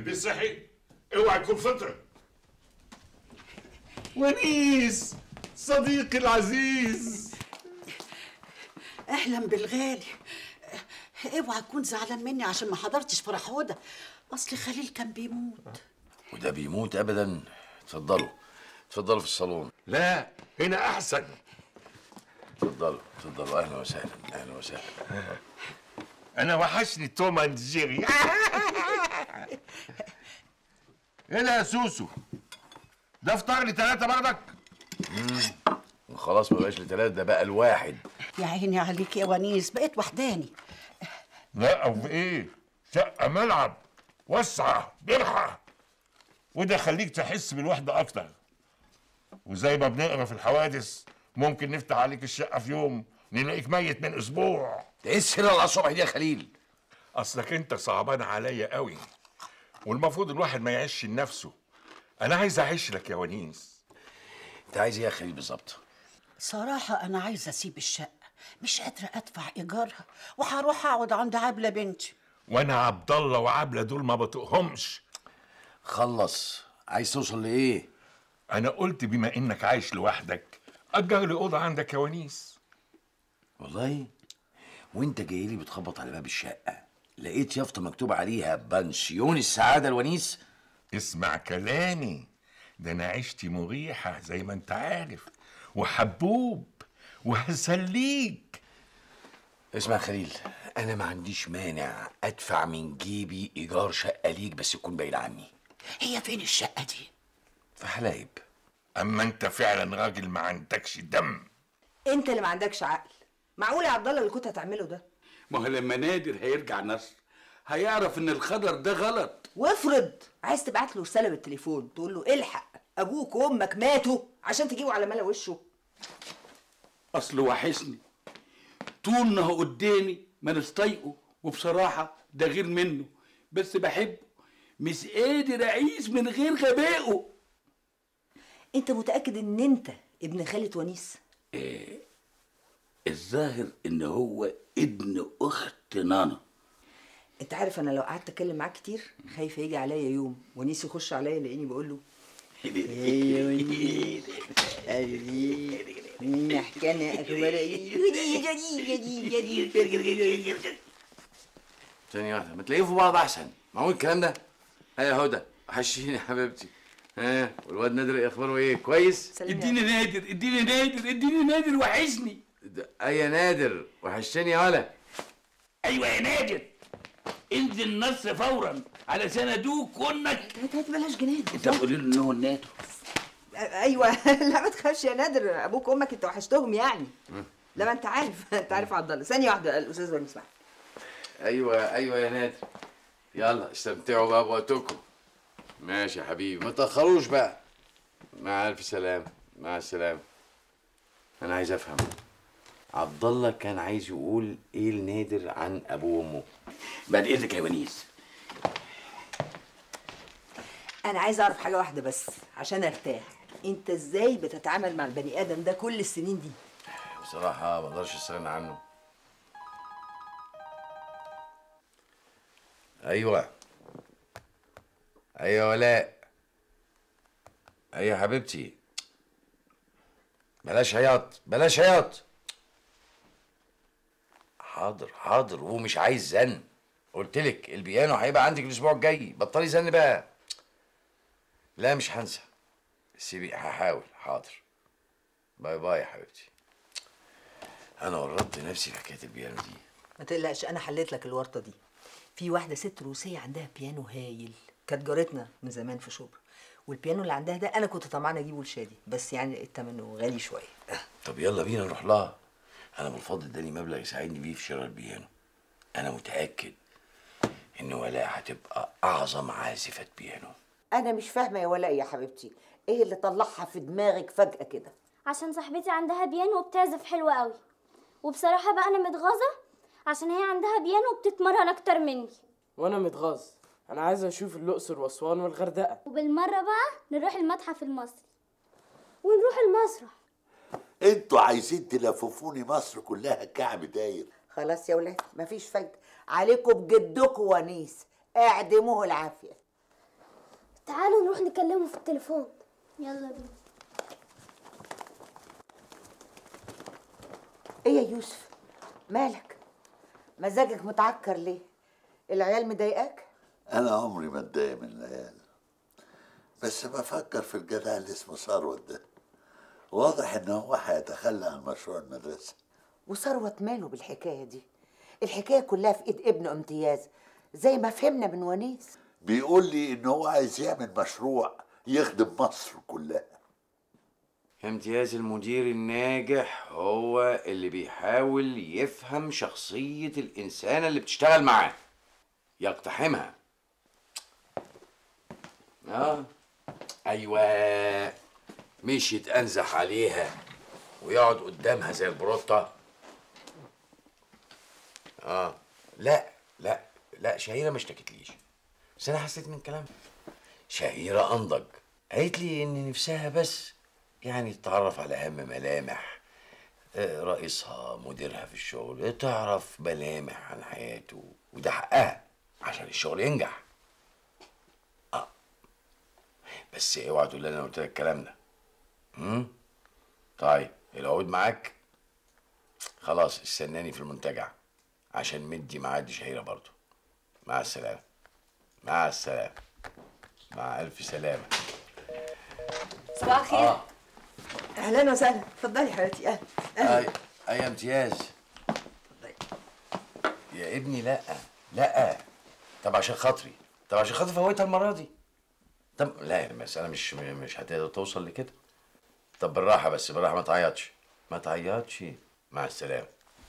البيت صحي اوعى يكون فطره ونيس صديقي العزيز اهلا بالغالي اوعى تكون زعلان مني عشان ما حضرتش فرح هدى اصل خليل كان بيموت وده بيموت ابدا اتفضلوا اتفضلوا في الصالون لا هنا احسن اتفضلوا اتفضلوا اهلا وسهلا اهلا وسهلا انا وحشني توم اند جيري ايه ده يا سوسو ده فطار لي ثلاثة برضك خلاص ما بقاش لثلاثة ده بقى الواحد يا عيني عليك يا ونيس بقيت وحداني لا او ايه شقة ملعب واسعة برحة وده خليك تحس بالوحدة اكتر وزي ما بنقرا في الحوادث ممكن نفتح عليك الشقة في يوم نلاقيك ميت من اسبوع ده ايه السيرة على الصبح دي يا خليل اصلك انت صعبان عليا قوي والمفروض الواحد ما يعيش لنفسه انا عايز اعيش لك يا ونيس انت عايز ايه يا خليل بالظبط صراحة أنا عايزة أسيب الشقة مش قادرة أدفع إيجارها وهروح أقعد عند عبلة بنتي وانا عبد الله وعبله دول ما بطقهمش خلص عايز توصل لايه انا قلت بما انك عايش لوحدك اجر لي اوضه عندك يا ونيس والله وانت جاي لي بتخبط على باب الشقة لقيت يافطة مكتوب عليها بنسيون السعادة الونيس اسمع كلامي ده انا عيشتي مريحه زي ما انت عارف وحبوب وهسليك اسمع يا خليل انا ما عنديش مانع ادفع من جيبي ايجار شقة ليك بس تكون بعيد عني هي فين الشقة دي؟ في حلايب اما انت فعلا راجل ما عندكش دم انت اللي ما عندكش عقل معقول يا عبد الله اللي كنت هتعمله ده ما هو لما نادر هيرجع مصر هيعرف ان الخضر ده غلط وافرض عايز تبعت له رساله بالتليفون تقول له الحق ابوك وامك ماتوا عشان تجيبه على ملا وشه اصله وحشني طول ما هو قدامي ما مش طايقه وبصراحه ده غير منه بس بحبه مش قادر اعيش من غير غبائه انت متاكد ان انت ابن خالة ونيس الظاهر ان هو ابن اخت نانا انت عارف انا لو قعدت اتكلم معاك كتير خايفه يجي عليا يوم ونيس يخش عليا يلاقيني بقول له نحكي اخبار ثانية واحدة ما تلاقيه في بعض أحسن معقول الكلام ده؟ ها يا هدى وحشيني يا حبيبتي ها والواد نادر إيه أخباره إيه كويس؟ اديني نادر اديني نادر اديني نادر وحشني ده- أي يا نادر وحشتني يا ولا ايوه يا نادر انزل نص فورا علشان ادوك وانك بلاش جنان انت بتقولي له ان هو الناتو ايوه لا ما تخافش يا نادر ابوك وامك انت وحشتهم يعني لا ما انت عارف انت عارف عبد الله ثانيه واحده الاستاذ ونيس معاك أيوه أيوه يا نادر يلا استمتعوا بقى بوقتكم ماشي يا حبيبي ما تأخروش بقى مع ألف سلامة مع السلامة أنا عايز أفهم عبد الله كان عايز يقول إيه لنادر عن أبوه وأمه بعد اذنك يا ونيس انا عايزه اعرف حاجه واحده بس عشان ارتاح انت ازاي بتتعامل مع البني ادم ده كل السنين دي بصراحة ما اقدرش استغنى عنه. أيوة. أيوة ولاء. أيوة حبيبتي. بلاش عياط، بلاش عياط. حاضر حاضر ومش عايز زن. قلت لك البيانو هيبقى عندك الأسبوع الجاي، بطلي زن بقى. لا مش هنسى. سيبي هحاول حاضر. باي باي يا حبيبتي. انا ورطت نفسي في حكايه البيانو دي ما تقلقش انا حليت لك الورطه دي في واحده ست روسيه عندها بيانو هايل كانت جارتنا من زمان في شبرا والبيانو اللي عندها ده انا كنت طمعانه اجيبه لشادي بس يعني التمن غالي شويه طب يلا بينا نروح لها انا بالفضل اداني مبلغ يساعدني بيه في شراء البيانو انا متاكد ان ولاء هتبقى اعظم عازفه بيانو انا مش فاهمه يا ولاء يا حبيبتي ايه اللي طلعها في دماغك فجاه كده عشان صاحبتي عندها بيانو وبتعزف حلو قوي وبصراحة بقى أنا متغاظة عشان هي عندها بيانو وبتتمرن أكتر مني وانا متغاظ انا عايز اشوف الاقصر واسوان والغردقه وبالمرة بقى نروح المتحف المصري ونروح المسرح انتوا عايزين تلففوني مصر كلها كعب داير خلاص يا ولاد مفيش فايده عليكم بجدكم ونيس اعدموه العافيه تعالوا نروح نكلمه في التليفون يلا بينا ايه يا يوسف مالك مزاجك متعكر ليه العيال مضايقاك انا عمري ما اتضايق من العيال بس بفكر في الجدع اللي اسمه ثروت ده واضح ان هو هيتخلى عن مشروع المدرسه وثروت ماله بالحكايه دي الحكايه كلها في ايد ابنه امتياز زي ما فهمنا من ونيس بيقول لي ان هو عايز يعمل مشروع يخدم مصر كلها امتياز المدير الناجح هو اللي بيحاول يفهم شخصية الإنسانة اللي بتشتغل معاه يقتحمها اه ايوه مش يتأنزح عليها ويقعد قدامها زي البروطة اه لا لا لا شهيرة ما اشتكتليش بس انا حسيت من كلامها شهيرة انضج قالت لي ان نفسها بس يعني تتعرف على اهم ملامح آه، رئيسها مديرها في الشغل تعرف ملامح عن حياته وده حقها عشان الشغل ينجح اه بس اوعى تقول لي انا قلت لك الكلام ده امم طيب العود معاك خلاص استناني في المنتجع عشان مدي ميعاد شهيرة برضو مع السلامة مع السلامة مع ألف سلامة صباح الخير آه. اهلا وسهلا اتفضلي يا حبيبتي اهلا اهلا أي أي يا امتياز يا ابني لا لا طب عشان خاطري طب عشان خاطري فوتها المرة دي طب لا المسألة مش مش هتقدر توصل لكده طب بالراحة بس بالراحة ما تعيطش ما تعيطش مع السلامة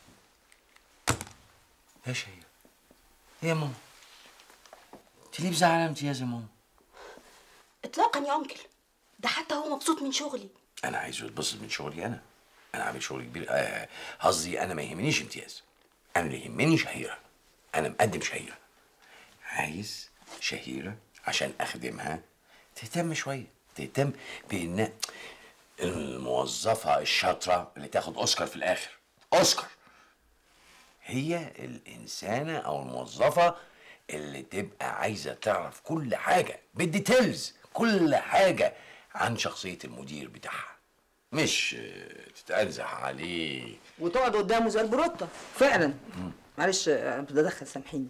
يا شهير إيه يا ماما انت ليه مزعلة امتياز يا ماما اطلاقا يا انكل ده حتى هو مبسوط من شغلي انا عايزه يتبسط من شغلي انا انا عامل شغل كبير آه، قصدي انا ما يهمنيش امتياز انا اللي يهمني شهيره انا مقدم شهيره عايز شهيره عشان اخدمها تهتم شويه تهتم بان الموظفه الشاطره اللي تاخد اوسكار في الاخر اوسكار هي الانسانه او الموظفه اللي تبقى عايزه تعرف كل حاجه بالديتيلز كل حاجه عن شخصيه المدير بتاعها مش آه، تتأنزح عليه وتقعد قدامه زي البروطه فعلا معلش انا بتدخل سامحيني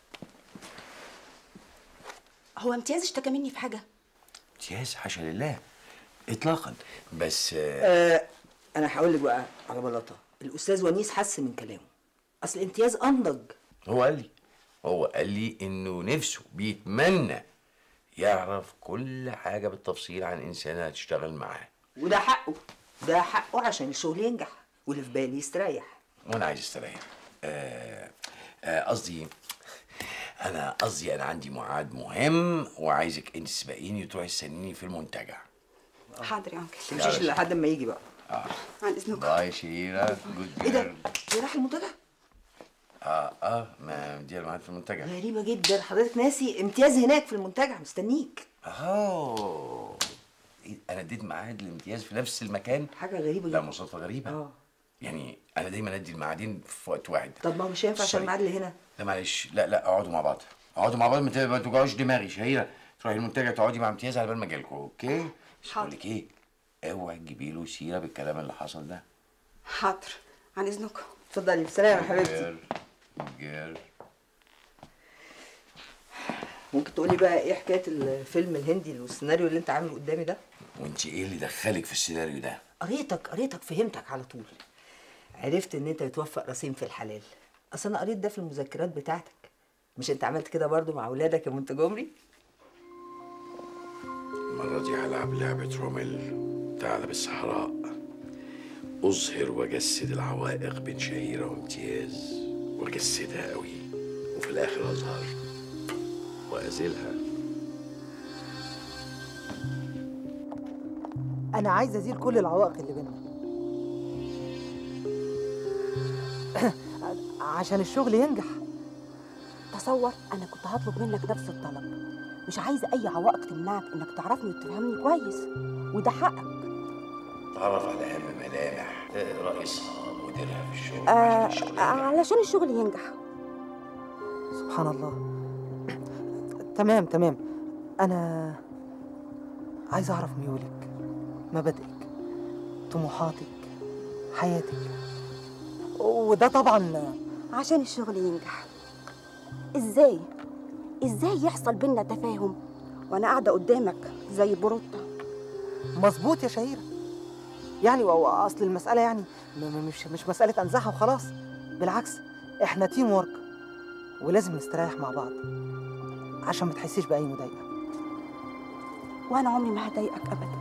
هو امتياز اشتكى مني في حاجه امتياز حاشا لله اطلاقا بس آه، آه انا هقول لك بقى على بلاطه الاستاذ ونيس حس من كلامه اصل امتياز انضج هو قال لي هو قال لي انه نفسه بيتمنى يعرف كل حاجه بالتفصيل عن انسانه هتشتغل معاه وده حقه ده حقه عشان الشغل ينجح واللي في بالي يستريح وانا عايز استريح آه، آه، قصدي انا قصدي انا عندي ميعاد مهم وعايزك انت تسبقيني وتروحي تستنيني في المنتجع حاضر يا انكل تمشيش يلا. لحد ما يجي بقى عن اذنكم باي شيرة جود ايه ده؟ جيرل هي راح المنتجع اه اه ما دي الميعاد في المنتجع غريبه جدا حضرتك ناسي امتياز هناك في المنتجع مستنيك اه إيه، انا اديت ميعاد الامتياز في نفس المكان حاجه غريبه لا جدا مصادفه غريبه اه يعني انا دايما ادي الميعادين في وقت واحد طب ما هو مش هينفع عشان سوري. الميعاد اللي هنا لا معلش لا لا اقعدوا مع بعض اقعدوا مع بعض ما ت- ما توجعوش دماغي شهيره تروحي المنتجع تقعدي مع امتياز على بال ما اجيلكوا اوكي بس بقول لك ايه اوعي تجيبي له سيره بالكلام اللي حصل ده حاضر عن اذنكم اتفضلي بسلامه يا حبيبتي جير جير ممكن تقولي بقى ايه حكايه الفيلم الهندي والسيناريو اللي انت عامله قدامي ده وانت ايه اللي دخلك في السيناريو ده قريتك قريتك فهمتك على طول عرفت ان انت بتوفق راسين في الحلال اصل انا قريت ده في المذكرات بتاعتك مش انت عملت كده برضو مع اولادك يا منتج عمري المرة دي هلعب لعبة رومل ثعلب الصحراء أظهر وأجسد العوائق بين شهيرة وامتياز وأجسدها قوي وفي الآخر أظهر وأزيلها انا عايز ازيل كل العوائق اللي بينا عشان الشغل ينجح تصور انا كنت هطلب منك نفس الطلب مش عايزه اي عوائق تمنعك انك تعرفني وتفهمني كويس وده حقك تعرف على أهم ملامح آه، رئيسها مديرها في الشغل آه عشان الشغل علشان الشغل ينجح سبحان الله تمام تمام انا عايز اعرف ميولك مبادئك طموحاتك حياتك وده طبعا عشان الشغل ينجح ازاي ازاي يحصل بينا تفاهم وانا قاعده قدامك زي بروطه مظبوط يا شهيرة يعني و- اصل المسألة يعني م- م- مش مش مسألة انزعها وخلاص بالعكس احنا تيم وورك ولازم نستريح مع بعض عشان ما تحسيش بأي مضايقة وانا عمري ما هضايقك ابدا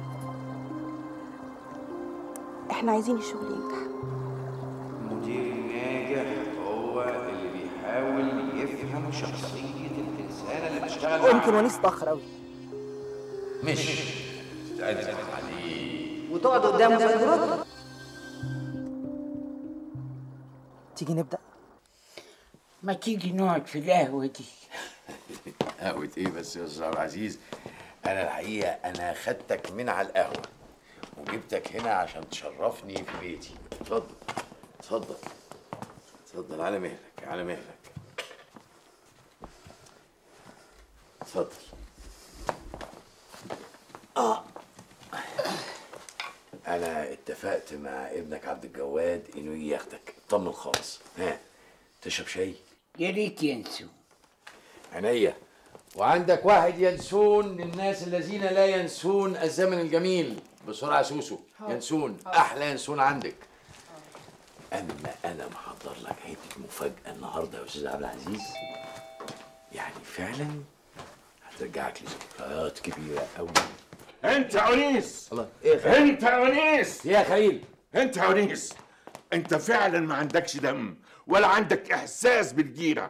احنا عايزين الشغل ينجح مدير ناجح هو اللي بيحاول يفهم شخصية الإنسان اللي بيشتغل يمكن ونيس اتأخر قوي مش تتعزم عليه وتقعد قدامه زي بروطه تيجي نبدأ ما تيجي نقعد في القهوة دي قهوة ايه بس يا استاذ عبد العزيز انا الحقيقة انا خدتك من على القهوة وجبتك هنا عشان تشرفني في بيتي اتفضل اتفضل اتفضل على مهلك على مهلك اتفضل اه انا اتفقت مع ابنك عبد الجواد انه يجي ياخدك اطمن خالص ها تشرب شاي يا ريت ينسوا عينيا وعندك واحد ينسون للناس الذين لا ينسون الزمن الجميل بسرعة يا سوسو ينسون أحلى ينسون عندك أما أنا محضر لك حتة مفاجأة النهاردة يا أستاذ عبد العزيز يعني فعلا هترجعك لذكريات كبيرة أوي انت يا ونيس الله ايه يا خليل؟ انت يا ونيس يا خليل انت يا ونيس انت فعلا ما عندكش دم ولا عندك احساس بالجيره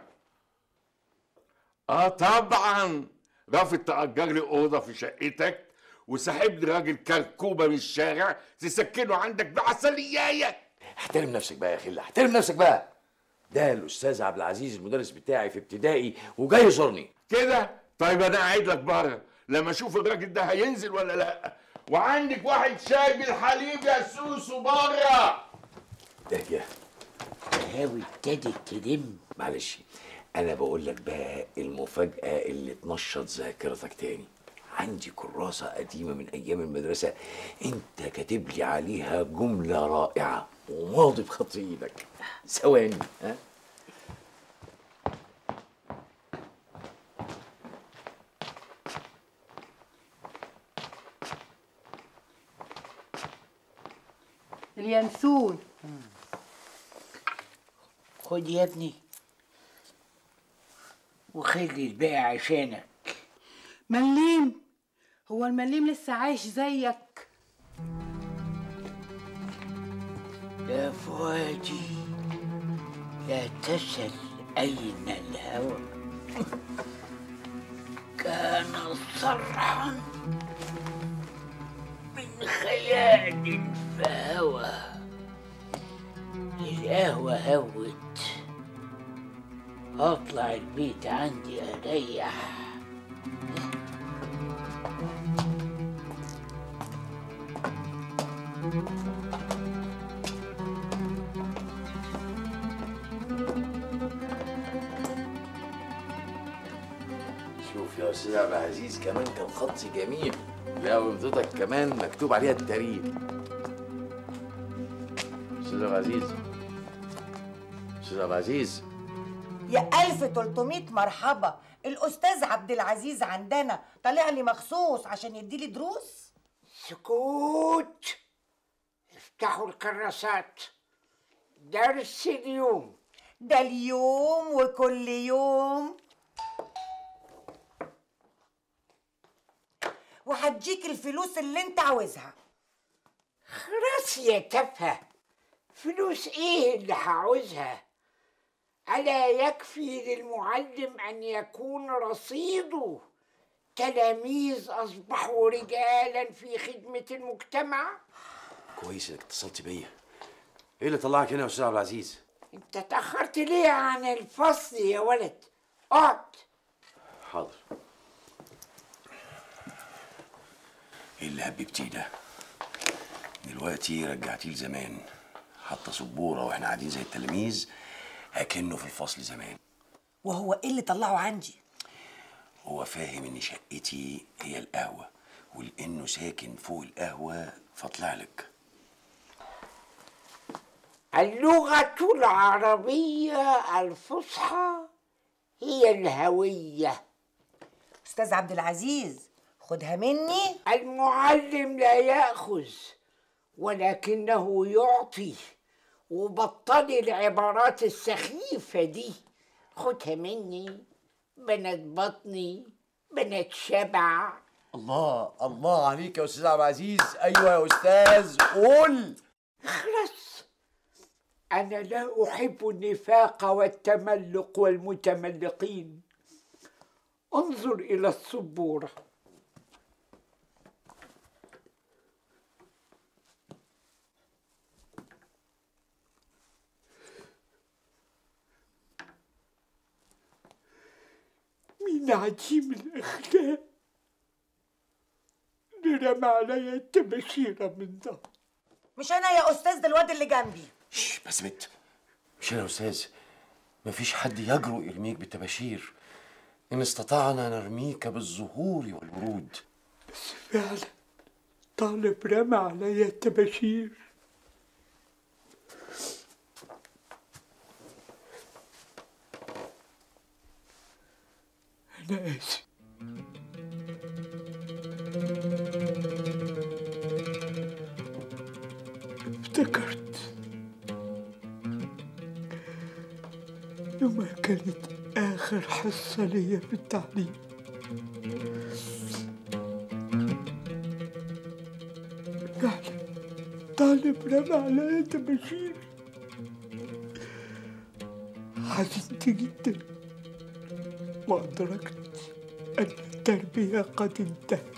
اه طبعا رافض تأجر لي اوضه في شقتك وساحب لي راجل كركوبه من الشارع تسكنه عندك بعسليايه احترم نفسك بقى يا خلة احترم نفسك بقى ده الأستاذ عبد العزيز المدرس بتاعي في ابتدائي وجاي يزورني كده طيب انا قاعد لك بره لما اشوف الراجل ده هينزل ولا لا وعندك واحد شاي بالحليب يا سوسو بره ده جه القهاوي ابتدت تلم معلش انا بقول لك بقى المفاجاه اللي تنشط ذاكرتك تاني عندي كراسه قديمه من ايام المدرسه انت كاتب لي عليها جمله رائعه وماضي بخط ايدك ثواني ها اليانسون خد يا ابني وخلي الباقي عشانك مليم هو المليم لسه عايش زيك يا فؤادي لا تسل أين الهوى كان صرحا من خيال فهوى القهوة هوت أطلع البيت عندي أريح شوف يا استاذ عبد العزيز كمان كان خطي جميل لا وامضتك كمان مكتوب عليها التاريخ استاذ عبد العزيز استاذ عبد العزيز يا 1300 مرحبا الأستاذ عبد العزيز عندنا طالع لي مخصوص عشان يديلي دروس سكوت افتحوا الكراسات درس اليوم ده اليوم وكل يوم وهديك الفلوس اللي انت عاوزها خلاص يا تافهة فلوس ايه اللي هعوزها ألا يكفي للمعلم أن يكون رصيده تلاميذ أصبحوا رجالا في خدمة المجتمع كويس انك اتصلت بيا ايه اللي طلعك هنا يا استاذ عبد العزيز انت تأخرت ليه عن الفصل يا ولد اقعد حاضر ايه اللي هببتيه ده دلوقتي رجعتيه لزمان حتى سبوره واحنا قاعدين زي التلاميذ اكنه في الفصل زمان وهو ايه اللي طلعه عندي هو فاهم ان شقتي هي القهوه ولانه ساكن فوق القهوه فاطلع لك اللغة العربية الفصحى هي الهوية استاذ عبد العزيز خدها مني المعلم لا يأخذ ولكنه يعطي وبطلي العبارات السخيفة دي خدها مني بنات بطني بنات شبع الله الله عليك يا استاذ عبد العزيز ايوه يا استاذ قول اخلص أنا لا أحب النفاق والتملق والمتملقين انظر إلى السبورة من عديم الأخلاق اللي رمى عليا التبشيرة من ظهر مش انا يا استاذ ده الواد اللي جنبي شش بس بت مش انا يا استاذ مفيش حد يجرؤ يرميك بالتباشير ان استطعنا نرميك بالزهور والورود فعلا طالب رمى عليا التباشير أنا آسف افتكرت يوم كانت آخر حصة ليا في التعليم فعلا طالب رمى عليا تباشير حزنت جدا وأدركت أن التربية قد انتهت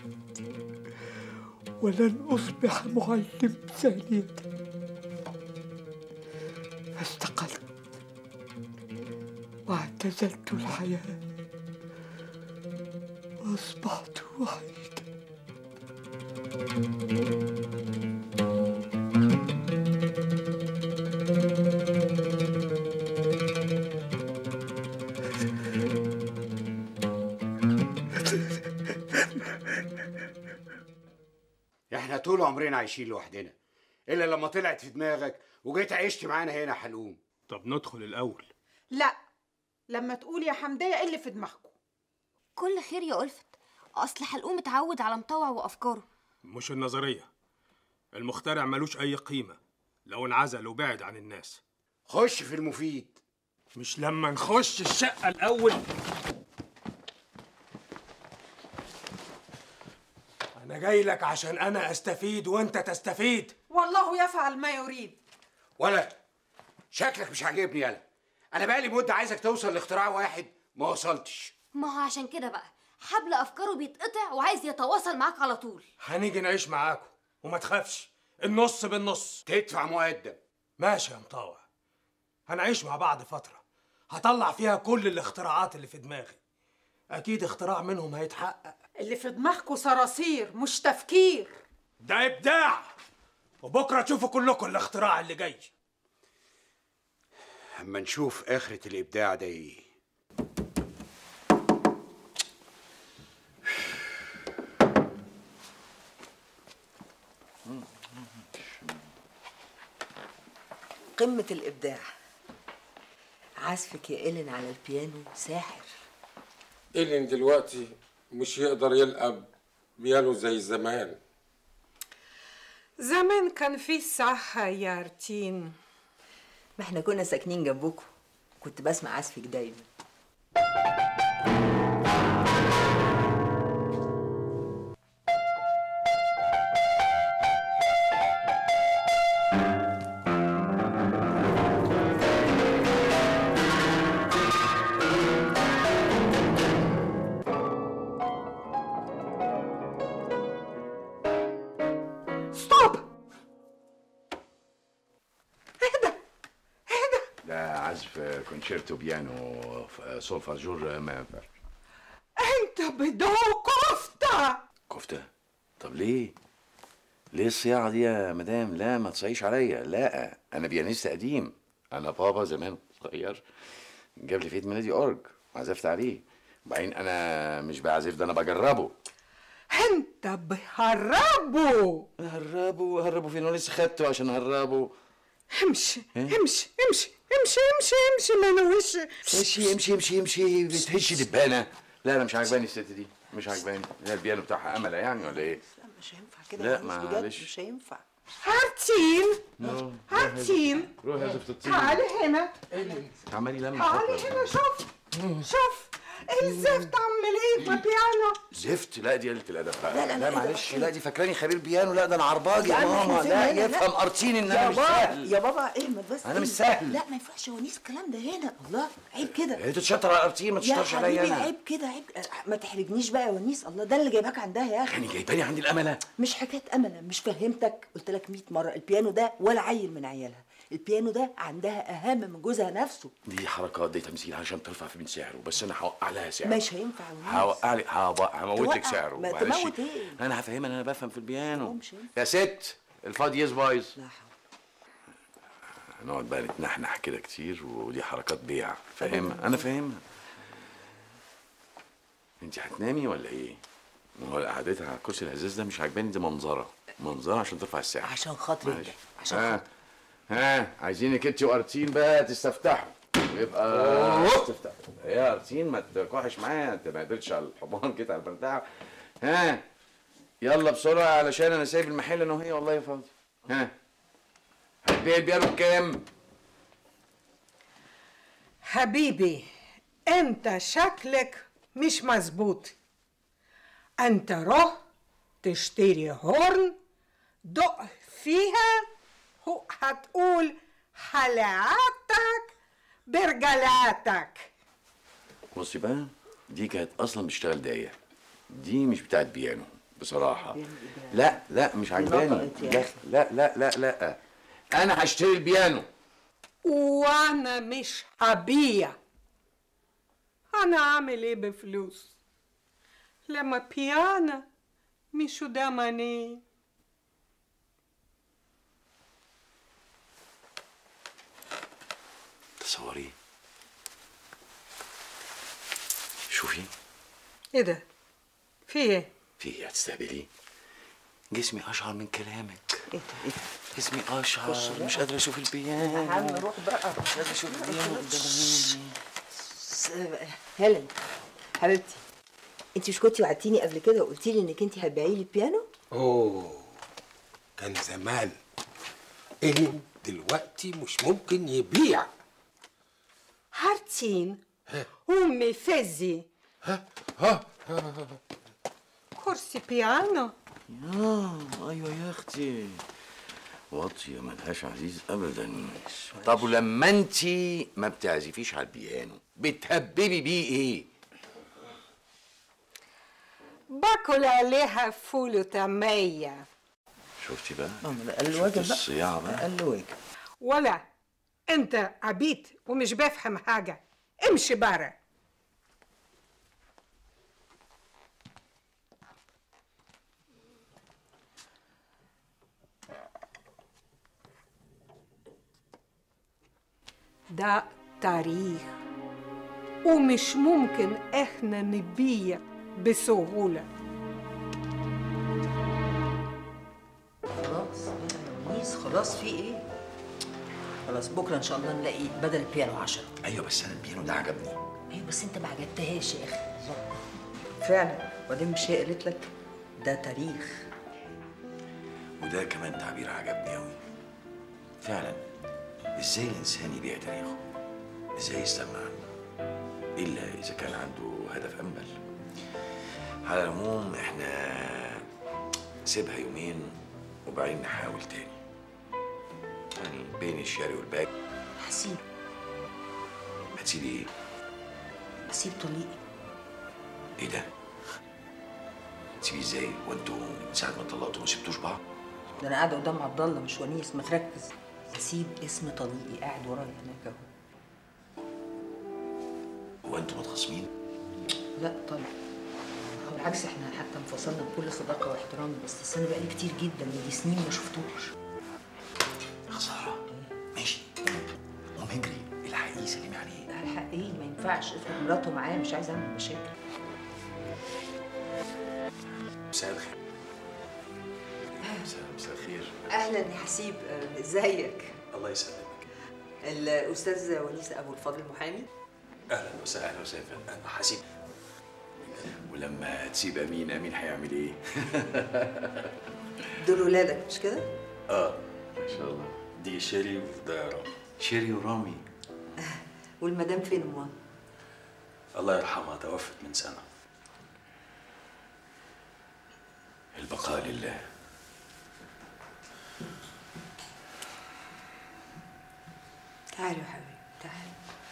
ولن أصبح معلم ثانية فاستقلت واعتزلت الحياة وأصبحت وحيدا احنا طول عمرنا عايشين لوحدنا الا لما طلعت في دماغك وجيت عشت معانا هنا يا حلوم طب ندخل الاول لا لما تقول يا حمدية ايه اللي في دماغكم كل خير يا ألفت أصل حلقوم اتعود على مطوع وأفكاره مش النظريه المخترع ملوش اي قيمه لو انعزل وبعد عن الناس خش في المفيد مش لما نخش الشقه الاول انا جاي لك عشان انا استفيد وانت تستفيد والله يفعل ما يريد ولا شكلك مش عاجبني يالا انا بقالي مده عايزك توصل لاختراع واحد ما وصلتش ما هو عشان كده بقى حبل أفكاره بيتقطع وعايز يتواصل معاك على طول هنيجي نعيش معاكم وما تخافش النص بالنص تدفع مقدم ماشي يا مطاوع هنعيش مع بعض فترة هطلع فيها كل الاختراعات اللي في دماغي أكيد اختراع منهم هيتحقق اللي في دماغكم صراصير مش تفكير ده إبداع وبكرة تشوفوا كلكم الاختراع اللي جاي اما نشوف اخرة الابداع ده ايه قمة الإبداع عزفك يا إيلين على البيانو ساحر إيلين دلوقتي مش يقدر يلعب بيانو زي زمان زمان كان في صحة يا ارتين ما احنا كنا ساكنين جنبكم كنت بسمع عزفك دايما ستوب ده عزف كونشيرتو بيانو ف- سول فاجور ما ينفعش انت بدون كفتة كفتة طب ليه؟ ليه الصياعة دي يا مدام؟ لا ما تصيش عليا، لا أنا بيانيست قديم، أنا بابا زمان صغير جاب لي في عيد ميلادي أورج وعزفت عليه، وبعدين أنا مش بعزف ده أنا بجربه. انت بهربه هربوا هربوا فين وانا لسه خدته عشان هربوا امشي إيه؟ امشي امشي امشي امشي امشي من وشي امشي امشي امشي امشي بتهش دبانه لا انا مش عاجباني الست دي مش عاجباني هي البيانو بتاعها امله يعني ولا ايه؟ مش هينفع كده لا، يا ونيس بجد معلش. مش هينفع هارتين روح هارتين روح يا زفت الطين تعالي هنا عمال يلمع تعالي خطوة. هنا شوف شوف الزفت عمل ايه ما بيانو زفت لا دي قله الادب بقى لا، لا، لا، لا إيه ده؟ معلش لا دي فاكراني خبير بيانو لا ده انا عرباجي يا لا، ما ماما إحنا لا فين هنا؟ يفهم لا. ارتين ان يا انا مش بابا سهل يا بابا اهمل بس أنا مش اهمل. سهل. لا ما ينفعش يا ونيس الكلام ده هنا الله عيب كده هي تتشطر على ارتين ما يا تشطرش عليا حبيبي انا عيب كده عيب ما تحرجنيش بقى يا ونيس الله ده اللي جايباك عندها يا اخي يعني جايباني عندي الامله مش حكايه امله مش فهمتك قلت لك 100 مره البيانو ده ولا عيل من عيالها البيانو ده عندها اهم من جوزها نفسه دي حركات دي تمثيل عشان ترفع في من سعره بس انا هوقع لها سعره مش هينفع يا ونيس هوقع لك هوق- هموت لك توقع. سعره ما معلش. تموت إيه؟ انا هفهمها ان انا بفهم في البيانو مش هينفع. يا ست الفاضيز بايظ هنقعد بقى نتنحنح كده كتير ودي حركات بيع فاهمها انا فاهمها انت هتنامي ولا ايه؟ ما هو قعدتها على الكرسي الهزاز ده مش عاجباني دي منظره منظره عشان ترفع السعر عشان خاطري معلش. انت عشان ها خاطري ها عايزينك انت وارتين بقى تستفتحوا يبقى تفتح يا ارتين ما تكوحش معايا انت ما قدرتش على الحمار كده على البردعه ها يلا بسرعه علشان انا سايب المحل انا وهي والله فاضي ها هتبيع البيانو بكام؟ حبيبي انت شكلك مش مظبوط انت روح تشتري هورن دق فيها هو هتقول حلقاتك برجلاتك بصي بقى دي كانت اصلا بتشتغل دايه دي مش بتاعت بيانو بصراحه لا لا مش عجباني نطقت يا لا أخي. لا لا لا لا انا هشتري البيانو وانا مش هبيع انا اعمل ايه بفلوس لما بيانا مش قدامني تصوري شوفي ايه ده في ايه في ايه هتستهبلي جسمي اشعر من كلامك ايه ده ايه جسمي خش اشعر بقى. مش قادر اشوف البيانو يا عم روح بقى مش قادر اشوف البيانو قدام عيني هيلين حبيبتي انت مش كنتي وعدتيني قبل كده وقلتي لي انك انت هتبيعي لي البيانو اوه كان زمان ايه دلوقتي مش ممكن يبيع هارتين امي فزي ها ها كرسي بيانو اه ايوه يا اختي واطيه ملهاش عزيز ابدا طب ولما انت ما بتعزفيش على البيانو بتهببي بيه ايه باكل عليها فول وطعمية شفتي بقى ماما ده اقل واجب شفتي بقى الصياعه بقى اقل واجب ولا انت عبيط ومش بفهم حاجة امشي برا ده تاريخ ومش ممكن احنا نبيع بسهولة خلاص يا ونيس خلاص في ايه خلاص بكره ان شاء الله نلاقي بدل البيانو 10 ايوه بس انا البيانو ده عجبني ايوه بس انت ما عجبتهاش يا اخي فعلا وبعدين مش هي قالت لك ده تاريخ وده كمان تعبير عجبني قوي فعلا ازاي الانسان يبيع تاريخه ازاي يستغنى عنه الا اذا كان عنده هدف امل على العموم احنا سيبها يومين وبعدين نحاول تاني يعني بين الشاري والباقي هسيب هتسيبي ايه؟ هسيب طليقي ايه ده؟ تسيبيه ازاي؟ وانتوا من ساعة ما اتطلقتوا ما سبتوش بعض؟ ده انا قاعده قدام عبد الله مش ونيس ما تركز هسيب اسم طليقي قاعد ورايا هناك اهو هو انتوا متخاصمين؟ لا طبعا هو بالعكس احنا حتى انفصلنا بكل صداقه واحترام بس أصل انا بقالي كتير جدا ودي سنين ما شفتوش خسارة ماشي قوم اجري الحقيقي سلمي عليه الحق ايه ما ينفعش افرض مراته معاه مش عايزه اعمل مشاكل مساء اهلا يا حسيب آه، ازيك الله يسلمك الاستاذ ونيس ابو الفضل المحامي اهلا وسهلا اهلا وسهلا انا حسيب ولما تسيب امين امين هيعمل ايه؟ دول ولادك مش كده اه ما شاء الله دي شيري وده رامي شيري ورامي والمدام فين امها الله يرحمها توفت من سنه البقاء لله تعالوا يا حبيبي تعالوا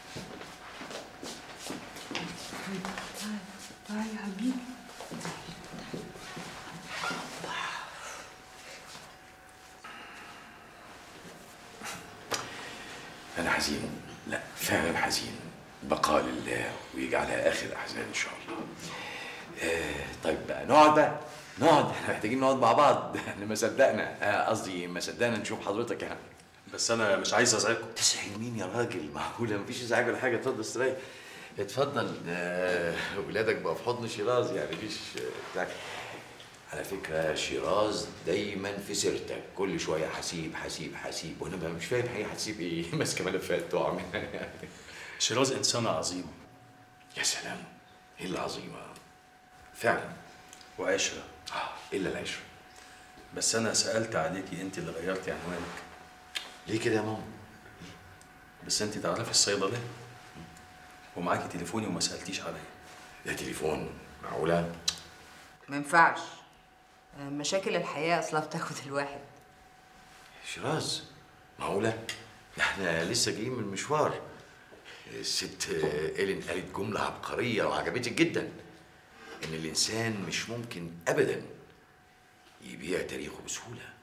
تعالوا يا حبيبي انا حزين لا فعلا حزين بقاء لله ويجعلها اخر احزان ان شاء الله آه طيب بقى نقعد بقى نقعد احنا محتاجين نقعد مع بعض احنا ما صدقنا آه، قصدي ما صدقنا نشوف حضرتك يعني بس انا مش عايز ازعجكم تزعج مين يا راجل معقوله مفيش ازعاج ولا حاجه اتفضل استريح اتفضل آه، ولادك بقى في حضن شيراز يعني مفيش آه، بتاع على فكره شيراز دايما في سيرتك كل شويه حسيب حسيب حسيب وانا بقى مش فاهم هي حسيب ايه ماسكه ملفات تقع منها يعني شيراز انسانه عظيمه يا سلام ايه العظيمه فعلا وعشره اه الا العشره بس انا سالت عليكي انت اللي غيرتي عنوانك ليه كده يا ماما بس انت تعرفي الصيدليه ومعاكي تليفوني وما سالتيش عليا ده تليفون معقوله ما ينفعش آه، مشاكل الحياه اصلا بتاخد الواحد شيراز معقولة؟ ده احنا لسه جايين من مشوار الست إيلين قالت جملة عبقرية وعجبتك جدا إن الإنسان مش ممكن أبدا يبيع تاريخه بسهولة